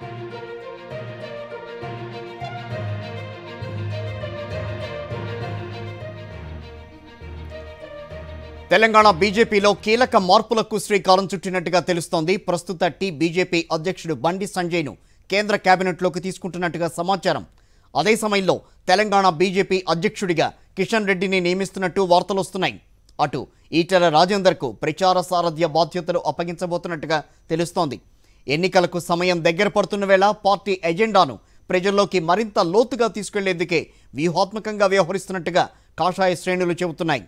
తెలంగాణ బీజేపీలో కీలక మార్పులకు శ్రీకారం చుట్టినట్టుగా తెలుస్తోంది ప్రస్తుత టీ బీజేపీ అధ్యక్షుడు బండి సంజయ్ను కేంద్ర కేబినెట్లోకి తీసుకుంటున్నట్టుగా సమాచారం అదే సమయంలో తెలంగాణ బీజేపీ అధ్యక్షుడిగా కిషన్ రెడ్డిని నియమిస్తున్నట్టు వార్తలు వస్తున్నాయి అటు ఈటెల రాజేందర్కు ప్రచార సారథ్య బాధ్యతలు అప్పగించబోతున్నట్టుగా తెలుస్తోంది ఎన్నికలకు సమయం దగ్గర పడుతున్న వేళ పార్టీ ఎజెండాను ప్రజల్లోకి మరింత లోతుగా తీసుకెళ్లేందుకే వ్యూహాత్మకంగా వ్యవహరిస్తున్నట్టుగా కాషాయ శ్రేణులు చెబుతున్నాయి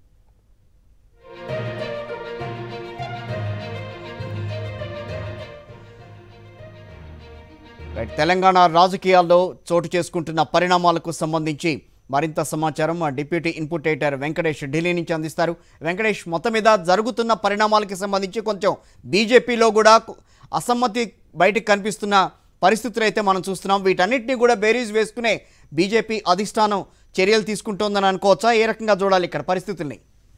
రైట్ తెలంగాణ రాజకీయాల్లో చోటు చేసుకుంటున్న పరిణామాలకు సంబంధించి మరింత సమాచారం మా deputy input editor Venkatesh Delhi నుంచి అందిస్తారు వెంకటేష్ మొత్తం మీద జరుగుతున్న పరిణామాలకి సంబంధించి కొంచెం బీజేపీలో కూడా అసమ్మతి బయటకు కనిపిస్తున్న పరిస్థితులు అయితే మనం చూస్తున్నాం వీటన్నిటిని కూడా బేరీజ్ వేసుకునే బీజేపీ అధిష్టానం చర్యలు తీసుకుంటోందని అనుకోవచ్చా ఏ రకంగా చూడాలి ఇక్కడ పరిస్థితుల్ని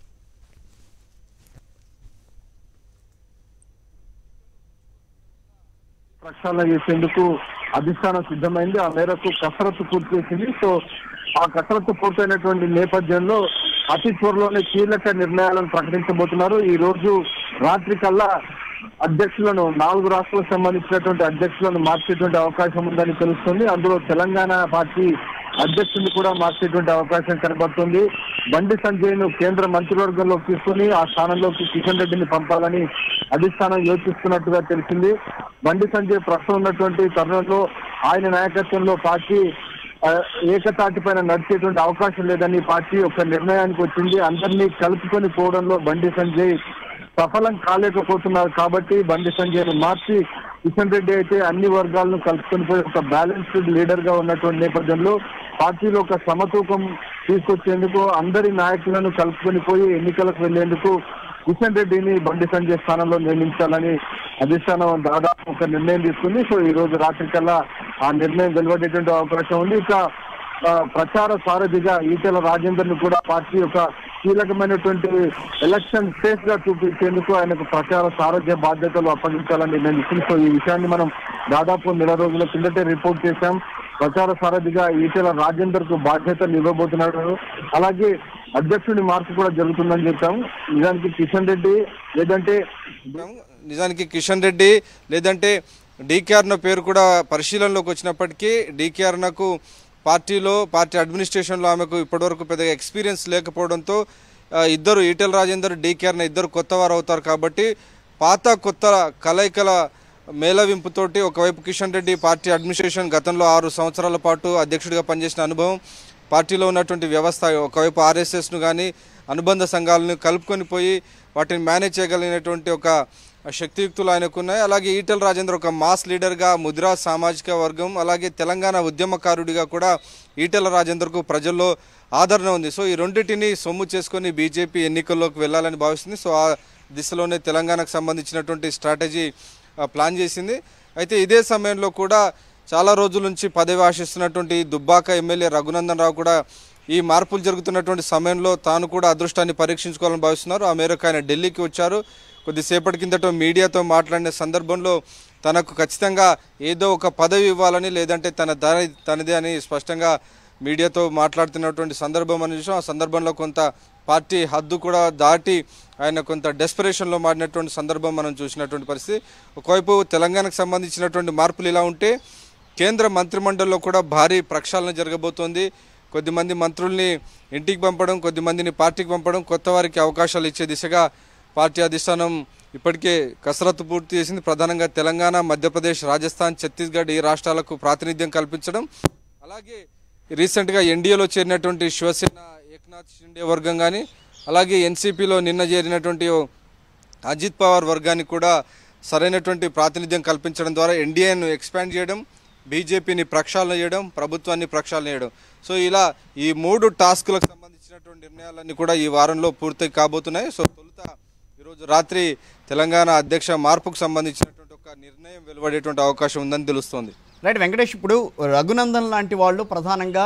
ప్రక్షాళన చేసేందుకు అధిష్టానం సిద్ధమైంది ఆ మేరకు కసరత్తు పూర్తి చేసింది సో ఆ కసరత్తు పూర్తయినటువంటి నేపథ్యంలో అతి త్వరలోనే కీలక నిర్ణయాలను ప్రకటించబోతున్నారు ఈ రోజు రాత్రి కల్లా అధ్యక్షులను నాలుగు రాష్ట్రాలకు సంబంధించినటువంటి అధ్యక్షులను మార్చేటువంటి అవకాశం ఉందని తెలుస్తుంది అందులో తెలంగాణ పార్టీ అధ్యక్షుని కూడా మార్చేటువంటి అవకాశం కనబడుతుంది బండి సంజయ్ ను కేంద్ర మంత్రివర్గంలోకి తీసుకుని ఆ స్థానంలోకి కిషన్ రెడ్డిని పంపాలని అధిష్టానం యోచిస్తున్నట్టుగా తెలిసింది బండి సంజయ్ ప్రస్తుతం ఉన్నటువంటి తరుణంలో ఆయన నాయకత్వంలో పార్టీ ఆ, ఏకతాటి పైన నడిచేటువంటి అవకాశం లేదని పార్టీ ఒక నిర్ణయానికి వచ్చింది అందరినీ కలుపుకొని పోవడంలో బండి సంజయ్ సఫలం కాలేకపోతున్నారు కాబట్టి బండి సంజయ్ మార్చి కిషన్ రెడ్డి అయితే అన్ని వర్గాలను కలుపుకొని పోయి ఒక బ్యాలెన్స్డ్ లీడర్ గా ఉన్నటువంటి నేపథ్యంలో పార్టీలో ఒక సమతూకం తీసుకొచ్చేందుకు అందరి నాయకులను కలుపుకొని పోయి ఎన్నికలకు వెళ్లేందుకు కిషన్ రెడ్డిని బండి సంజయ్ స్థానంలో నియమించాలని అధిష్టానం దాదాపు ఒక నిర్ణయం తీసుకుంది సో ఈ రోజు రాత్రి కల్లా ఆ నిర్ణయం వెలువడేటువంటి అవకాశం ఉంది ఇక ఆ, ప్రచార సారథిగా ఈటెల రాజేందర్ ను కూడా పార్టీ ఒక కీలకమైనటువంటి ఎలక్షన్ స్పేస్ గా చూపించేందుకు ఆయనకు ప్రచార సారథ్య బాధ్యతలు అప్పగించాలని నిర్ణయం తీసుకుంది సో ఈ విషయాన్ని మనం దాదాపు నెల రోజుల కిందటే రిపోర్ట్ చేశాం ప్రచార సారథిగా ఈటెల రాజేందర్ కు బాధ్యతలు ఇవ్వబోతున్నాడు అలాగే అధ్యక్షుడి మార్పు కూడా జరుగుతుందని చెప్పాం నిజానికి కిషన్ రెడ్డి లేదంటే నిజానికి కిషన్ రెడ్డి లేదంటే డీకేఆర్న పేరు కూడా పరిశీలనలోకి వచ్చినప్పటికీ డీకేఆర్నకు పార్టీలో పార్టీ అడ్మినిస్ట్రేషన్లో ఆమెకు ఇప్పటివరకు పెద్దగా ఎక్స్పీరియన్స్ లేకపోవడంతో ఆ, ఇద్దరు ఈటెల రాజేందర్ డీకేఆర్న ఇద్దరు కొత్త వారు అవుతారు కాబట్టి పాత కొత్త కలయికల మేళవింపుతోటి ఒకవైపు కిషన్ రెడ్డి పార్టీ అడ్మినిస్ట్రేషన్ గతంలో ఆరు సంవత్సరాల పాటు అధ్యక్షుడిగా పనిచేసిన అనుభవం పార్టీలో ఉన్నటువంటి వ్యవస్థ ఒకవైపు ఆర్ఎస్ఎస్ను కానీ అనుబంధ సంఘాలను కలుపుకొని పోయి వాటిని మేనేజ్ చేయగలిగినటువంటి ఒక శక్తియుక్తులు ఆయనకు ఉన్నాయి అలాగే ఈటెల రాజేంద్ర ఒక మాస్ లీడర్గా ముద్రా సామాజిక వర్గం అలాగే తెలంగాణ ఉద్యమకారుడిగా కూడా ఈటెల రాజేందర్కు ప్రజల్లో ఆదరణ ఉంది సో ఈ రెండింటిని సొమ్ము చేసుకొని బీజేపీ ఎన్నికల్లోకి వెళ్ళాలని భావిస్తుంది సో ఆ దిశలోనే తెలంగాణకు సంబంధించినటువంటి స్ట్రాటజీ ఆ, ప్లాన్ చేసింది అయితే ఇదే సమయంలో కూడా చాలా రోజుల నుంచి పదవి ఆశిస్తున్నటువంటి దుబ్బాక ఎమ్మెల్యే రఘునందన్ రావు కూడా ఈ మార్పులు జరుగుతున్నటువంటి సమయంలో తాను కూడా అదృష్టాన్ని పరీక్షించుకోవాలని భావిస్తున్నారు ఆ మేరకు ఆయన ఢిల్లీకి వచ్చారు కొద్దిసేపటి కిందట మీడియాతో మాట్లాడిన సందర్భంలో తనకు ఖచ్చితంగా ఏదో ఒక పదవి ఇవ్వాలని లేదంటే తన దారి తనదే అని స్పష్టంగా మీడియాతో మాట్లాడుతున్నటువంటి సందర్భం అని చూసాం ఆ సందర్భంలో కొంత పార్టీ హద్దు కూడా దాటి ఆయన కొంత డెస్పరేషన్లో మారినటువంటి సందర్భం మనం చూసినటువంటి పరిస్థితి ఒకవైపు తెలంగాణకు సంబంధించినటువంటి మార్పులు ఇలా ఉంటే కేంద్ర మంత్రిమండలిలో కూడా భారీ ప్రక్షాళన జరగబోతోంది కొద్దిమంది మంత్రుల్ని ఇంటికి పంపడం కొద్దిమందిని పార్టీకి పంపడం కొత్త వారికి అవకాశాలు ఇచ్చే దిశగా పార్టీ అధిష్టానం ఇప్పటికే కసరత్తు పూర్తి చేసింది ప్రధానంగా తెలంగాణ మధ్యప్రదేశ్ రాజస్థాన్ ఛత్తీస్గఢ్ ఈ రాష్ట్రాలకు ప్రాతినిధ్యం కల్పించడం అలాగే రీసెంట్గా ఎన్డీఏలో చేరినటువంటి శివసేన ఏక్నాథ్ షిండే వర్గం కానీ అలాగే ఎన్సీపీలో నిన్న చేరినటువంటి ఓ అజిత్ పవార్ వర్గానికి కూడా సరైనటువంటి ప్రాతినిధ్యం కల్పించడం ద్వారా ఎన్డీఏను ఎక్స్పాండ్ చేయడం బీజేపీని ప్రక్షాళన చేయడం ప్రభుత్వాన్ని ప్రక్షాళన చేయడం సో ఇలా ఈ మూడు టాస్క్లకు సంబంధించినటువంటి నిర్ణయాలన్నీ కూడా ఈ వారంలో పూర్తి కాబోతున్నాయి సో తొలుత ఈరోజు రాత్రి తెలంగాణ అధ్యక్ష మార్పుకు సంబంధించినటువంటి ఒక నిర్ణయం వెలువడేటువంటి అవకాశం ఉందని తెలుస్తోంది రైట్ వెంకటేష్ ఇప్పుడు రఘునందన్ లాంటి వాళ్ళు ప్రధానంగా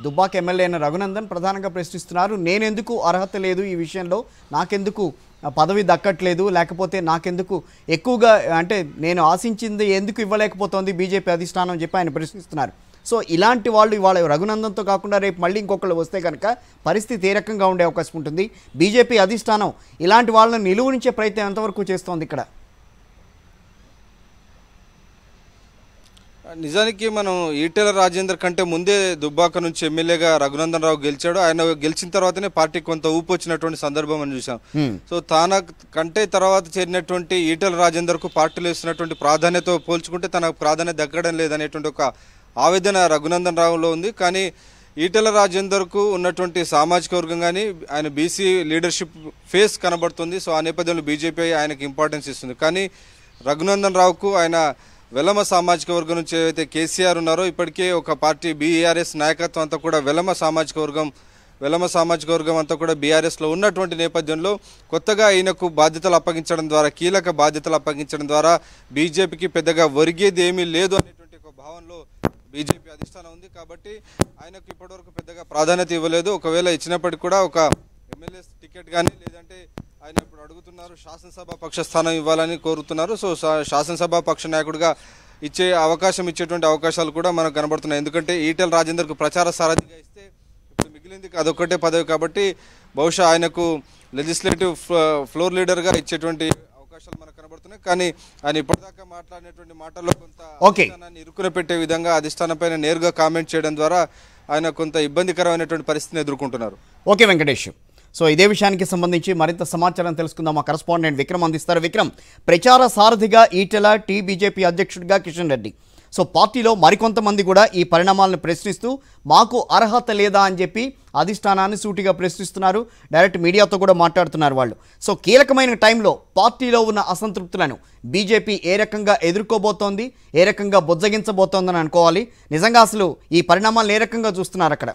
దుబ్బాక ఎమ్మెల్యే అయిన రఘునందన్ ప్రధానంగా ప్రశ్నిస్తున్నారు నేనెందుకు అర్హత లేదు ఈ విషయంలో నాకెందుకు ఆ, పదవి దక్కట్లేదు లేకపోతే నాకెందుకు ఎక్కువగా అంటే నేను ఆశించింది ఎందుకు ఇవ్వలేకపోతోంది బీజేపీ అధిష్టానం అని చెప్పి ఆయన ప్రశ్నిస్తున్నారు సో ఇలాంటి వాళ్ళు ఇవాళ రఘునందన్తో కాకుండా రేపు మళ్ళీ ఇంకొకళ్ళు వస్తే కనుక పరిస్థితి ఏ రకంగా ఉండే అవకాశం ఉంటుంది బీజేపీ అధిష్టానం ఇలాంటి వాళ్ళని నిలువరించే ప్రయత్నం ఎంతవరకు చేస్తోంది ఇక్కడ నిజానికి మనం ఈటెల రాజేందర్ కంటే ముందే దుబ్బాక నుంచి ఎమ్మెల్యేగా రఘునందన్ రావు గెలిచాడు ఆయన గెలిచిన తర్వాతనే పార్టీకి కొంత ఊపు వచ్చినటువంటి సందర్భం అని చూసాం సో తాన కంటే తర్వాత చేరినటువంటి ఈటెల రాజేందర్ కు పార్టీలో ఇస్తున్నటువంటి ప్రాధాన్యత పోల్చుకుంటే తనకు ప్రాధాన్యత దక్కడం లేదనేటువంటి ఒక ఆవేదన రఘునందన్ రావులో ఉంది కానీ ఈటెల రాజేందర్ కు ఉన్నటువంటి సామాజిక వర్గం కానీ ఆయన బీసీ లీడర్షిప్ ఫేస్ కనబడుతుంది సో ఆ నేపథ్యంలో బీజేపీ ఆయనకు ఇంపార్టెన్స్ ఇస్తుంది కానీ రఘునందన్ రావుకు ఆయన వెలమ సామాజిక వర్గం నుంచి ఏవైతే కేసీఆర్ ఉన్నారో ఇప్పటికే ఒక పార్టీ బీఆర్ఎస్ నాయకత్వం అంతా కూడా వెలమ సామాజిక వర్గం వెలమ సామాజిక వర్గం అంతా కూడా బీఆర్ఎస్లో ఉన్నటువంటి నేపథ్యంలో కొత్తగా ఈయనకు బాధ్యతలు అప్పగించడం ద్వారా కీలక బాధ్యతలు అప్పగించడం ద్వారా బీజేపీకి పెద్దగా ఒరిగేది ఏమీ లేదు అనేటువంటి ఒక భావనలో బీజేపీ అధిష్టానం ఉంది కాబట్టి ఆయనకు ఇప్పటివరకు పెద్దగా ప్రాధాన్యత ఇవ్వలేదు ఒకవేళ ఇచ్చినప్పటికీ కూడా ఒక ఎమ్మెల్యే టికెట్ కానీ లేదంటే ఆయన ఇప్పుడు అడుగుతున్నారు శాసనసభ పక్ష స్థానం ఇవ్వాలని కోరుతున్నారు సో శా- శాసనసభ పక్ష నాయకుడిగా ఇచ్చే అవకాశం ఇచ్చేటువంటి అవకాశాలు కూడా మనకు కనబడుతున్నాయి ఎందుకంటే ఈటెల రాజేందర్కు ప్రచార సారథిగా ఇస్తే ఇప్పుడు మిగిలింది అదొక్కటే పదవి కాబట్టి బహుశా ఆయనకు లెజిస్లేటివ్ ఫ్లోర్ లీడర్గా ఇచ్చేటువంటి అవకాశాలు మనకు కనబడుతున్నాయి కానీ ఆయన ఇప్పటిదాకా మాట్లాడినటువంటి మాటల్లో కొంత Okay. అధిష్టానాన్ని ఇరుకున పెట్టే విధంగా అధిష్టానం పైన నేరుగా కామెంట్ చేయడం ద్వారా ఆయన కొంత ఇబ్బందికరమైనటువంటి పరిస్థితిని ఎదుర్కొంటున్నారు ఓకే వెంకటేష్ సో ఇదే విషయానికి సంబంధించి మరింత సమాచారం తెలుసుకుందాం మా కరస్పాండెంట్ విక్రమ్ అందిస్తారు విక్రమ్ ప్రచార సారథిగా ఈటెల టీ బీజేపీ అధ్యక్షుడిగా కిషన్ రెడ్డి సో పార్టీలో మరికొంతమంది కూడా ఈ పరిణామాలను ప్రశ్నిస్తూ మాకు అర్హత లేదా అని చెప్పి అధిష్టానాన్ని సూటిగా ప్రశ్నిస్తున్నారు డైరెక్ట్ మీడియాతో కూడా మాట్లాడుతున్నారు వాళ్ళు సో కీలకమైన టైంలో పార్టీలో ఉన్న అసంతృప్తులను బీజేపీ ఏ రకంగా ఎదుర్కోబోతోంది ఏ రకంగా బుజ్జగించబోతోందని అనుకోవాలి నిజంగా అసలు ఈ పరిణామాలను ఏ రకంగా చూస్తున్నారు అక్కడ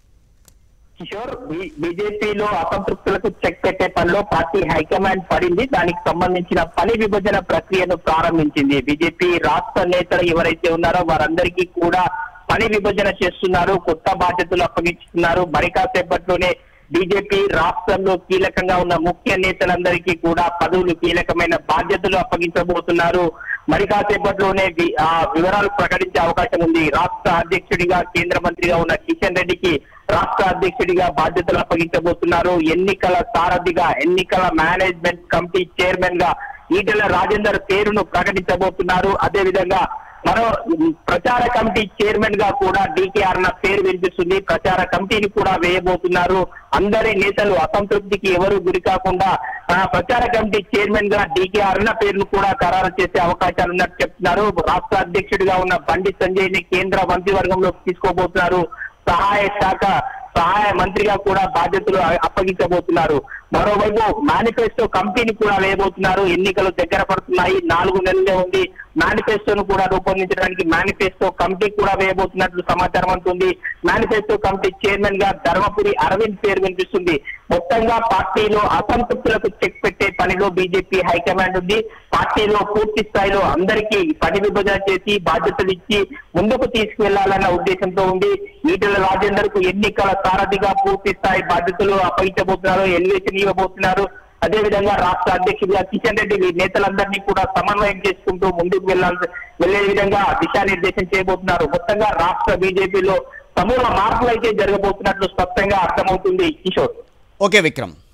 కిషోర్ బీ- బీజేపీలో అసంతృప్తులకు చెక్ పెట్టే పనిలో పార్టీ హైకమాండ్ పడింది దానికి సంబంధించిన పని విభజన ప్రక్రియను ప్రారంభించింది బీజేపీ రాష్ట్ర నేతలు ఎవరైతే ఉన్నారో వారందరికీ కూడా పని విభజన చేస్తున్నారు కొత్త బాధ్యతలు అప్పగిస్తున్నారు మరి కాసేపట్లోనే బీజేపీ రాష్ట్రంలో కీలకంగా ఉన్న ముఖ్య నేతలందరికీ కూడా పదవులు కీలకమైన బాధ్యతలు అప్పగించబోతున్నారు మరి కాసేపట్లోనే వి- ఆ వివరాలు ప్రకటించే అవకాశం ఉంది రాష్ట్ర అధ్యక్షుడిగా కేంద్ర మంత్రిగా ఉన్న కిషన్ రెడ్డికి రాష్ట్ర అధ్యక్షుడిగా బాధ్యతలు అప్పగించబోతున్నారు ఎన్నికల సారథిగా ఎన్నికల మేనేజ్మెంట్ కమిటీ చైర్మన్ గా ఈటెల రాజేందర్ పేరును ప్రకటించబోతున్నారు అదే విధంగా మరో ఉమ్, ప్రచార కమిటీ చైర్మన్ గా కూడా డీకేఆర్ అన్న పేరు వినిపిస్తుంది ప్రచార కమిటీని కూడా వేయబోతున్నారు అందరి నేతలు అసంతృప్తికి ఎవరు గురి కాకుండా ఆ, ప్రచార కమిటీ చైర్మన్ గా డీకేఆర్ అన్న పేరును కూడా ఖరారు చేసే అవకాశాలు ఉన్నట్టు చెప్తున్నారు రాష్ట్ర అధ్యక్షుడిగా ఉన్న బండి సంజయ్ ని కేంద్ర మంత్రివర్గంలోకి తీసుకోబోతున్నారు సహాయ శాఖ సహాయ మంత్రిగా కూడా బాధ్యతలు అ- అప్పగించబోతున్నారు మరోవైపు మేనిఫెస్టో కమిటీని కూడా వేయబోతున్నారు ఎన్నికలు దగ్గర పడుతున్నాయి నాలుగు నెలలే ఉంది మేనిఫెస్టోను కూడా రూపొందించడానికి మేనిఫెస్టో కమిటీ కూడా వేయబోతున్నట్లు సమాచారం అందుతుంది మేనిఫెస్టో కమిటీ చైర్మన్ గా ధర్మపురి అరవింద్ పేరు వినిపిస్తుంది మొత్తంగా పార్టీలో అసంతృప్తులకు చెక్ పెట్టే పనిలో బీజేపీ హైకమాండ్ ఉంది పార్టీలో పూర్తి స్థాయిలో అందరికీ పని విభజన చేసి బాధ్యతలు ఇచ్చి ముందుకు తీసుకువెళ్లాలన్న ఉద్దేశంతో ఉంది ఈటెల రాజేందర్ కు ఎన్నికల సారథిగా పూర్తి స్థాయి బాధ్యతలు అప్పగించబోతున్నారు ఎలివేషన్ ఇవ్వబోతున్నారు అదే విధంగా రాష్ట్ర అధ్యక్షుడిగా కిషన్ రెడ్డి ఈ నేతలందరినీ కూడా సమన్వయం చేసుకుంటూ ముందుకు వెళ్లాల్సి వెళ్లే విధంగా దిశానిర్దేశం చేయబోతున్నారు మొత్తంగా రాష్ట్ర బీజేపీలో సమూల మార్పులు అయితే జరగబోతున్నట్లు స్పష్టంగా అర్థమవుతుంది కిషోర్ ఓకే విక్రమ్